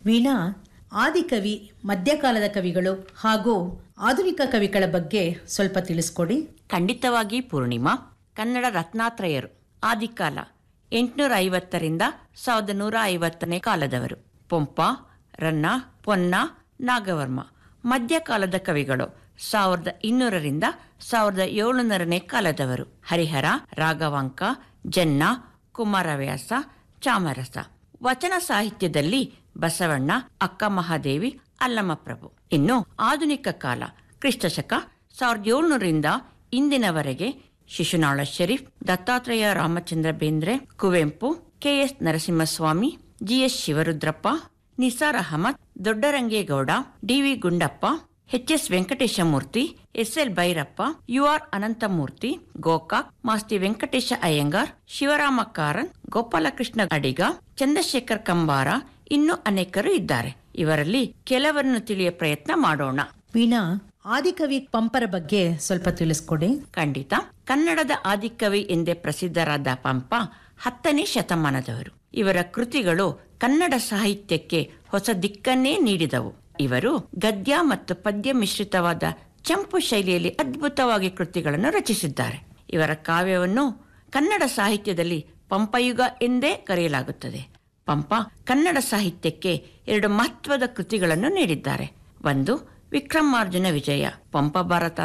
ವೀಣಾ ಆದಿಕವಿ ಮಧ್ಯಕಾಲದ ಕವಿಗಳು ಹಾಗೂ ಆಧುನಿಕ ಕವಿಗಳ ಬಗ್ಗೆ ಸ್ವಲ್ಪ ತಿಳಿಸ್ಕೊಡಿ ಖಂಡಿತವಾಗಿ ಪೂರ್ಣಿಮಾ ಕನ್ನಡ ರತ್ನಾತ್ರಯರು ಆದಿಕಾಲ ಎಂಟುನೂರ ಐವತ್ತರಿಂದ ಸಾವಿರದ ನೂರ ಐವತ್ತನೇ ಕಾಲದವರು ಪೊಂಪ ರನ್ನ ಪೊನ್ನ ನಾಗವರ್ಮ ಮಧ್ಯಕಾಲದ ಕವಿಗಳು ಸಾವಿರದ ಇನ್ನೂರರಿಂದ ಸಾವಿರದ ಏಳುನೂರನೇ ಕಾಲದವರು ಹರಿಹರ ರಾಘವಾಂಕ ಜನ್ನ ಕುಮಾರವ್ಯಾಸ ಚಾಮರಸ ವಚನ ಸಾಹಿತ್ಯದಲ್ಲಿ ಬಸವಣ್ಣ ಅಕ್ಕ ಮಹಾದೇವಿ ಅಲ್ಲಮಪ್ರಭು ಇನ್ನು ಆಧುನಿಕ ಕಾಲ ಕ್ರಿಸ್ತಶಕ ಸಾವಿರದ ಏಳ್ನೂರರಿಂದ ಇಂದಿನವರೆಗೆ ಶಿಶುನಾಳ ಶರೀಫ್ ದತ್ತಾತ್ರೇಯ ರಾಮಚಂದ್ರ ಬೇಂದ್ರೆ ಕುವೆಂಪು ಕೆಎಸ್ ನರಸಿಂಹಸ್ವಾಮಿ ಜಿಎಸ್ ಶಿವರುದ್ರಪ್ಪ ನಿಸಾರ್ ಅಹಮದ್ ದೊಡ್ಡರಂಗೇಗೌಡ ಡಿವಿ ಗುಂಡಪ್ಪ ಎಚ್ಎಸ್ ವೆಂಕಟೇಶಮೂರ್ತಿ ಎಸ್ಎಲ್ ಭೈರಪ್ಪ ಯುಆರ್ ಅನಂತಮೂರ್ತಿ ಗೋಕಾಕ್ ಮಾಸ್ತಿ ವೆಂಕಟೇಶ ಅಯ್ಯಂಗಾರ್ ಶಿವರಾಮ ಕಾರನ್ ಗೋಪಾಲಕೃಷ್ಣ ಅಡಿಗ ಚಂದ್ರಶೇಖರ್ ಕಂಬಾರ ಇನ್ನೂ ಅನೇಕರು ಇದ್ದಾರೆ ಇವರಲ್ಲಿ ಕೆಲವರನ್ನು ತಿಳಿಯ ಪ್ರಯತ್ನ ಮಾಡೋಣ ವೀಣಾ ಆದಿಕವಿ ಪಂಪರ ಬಗ್ಗೆ ಸ್ವಲ್ಪ ತಿಳಿಸ್ಕೊಡಿ ಖಂಡಿತ ಕನ್ನಡದ ಆದಿಕವಿ ಎಂದೇ ಪ್ರಸಿದ್ಧರಾದ ಪಂಪ ಹತ್ತನೇ ಶತಮಾನದವರು ಇವರ ಕೃತಿಗಳು ಕನ್ನಡ ಸಾಹಿತ್ಯಕ್ಕೆ ಹೊಸ ದಿಕ್ಕನ್ನೇ ನೀಡಿದವು ಇವರು ಗದ್ಯ ಮತ್ತು ಪದ್ಯ ಮಿಶ್ರಿತವಾದ ಚಂಪು ಶೈಲಿಯಲ್ಲಿ ಅದ್ಭುತವಾಗಿ ಕೃತಿಗಳನ್ನು ರಚಿಸಿದ್ದಾರೆ ಇವರ ಕಾವ್ಯವನ್ನು ಕನ್ನಡ ಸಾಹಿತ್ಯದಲ್ಲಿ ಪಂಪಯುಗ ಎಂದೇ ಕರೆಯಲಾಗುತ್ತದೆ ಪಂಪ ಕನ್ನಡ ಸಾಹಿತ್ಯಕ್ಕೆ ಎರಡು ಮಹತ್ವದ ಕೃತಿಗಳನ್ನು ನೀಡಿದ್ದಾರೆ ಒಂದು ವಿಕ್ರಮಾರ್ಜುನ ವಿಜಯ ಪಂಪ ಭಾರತ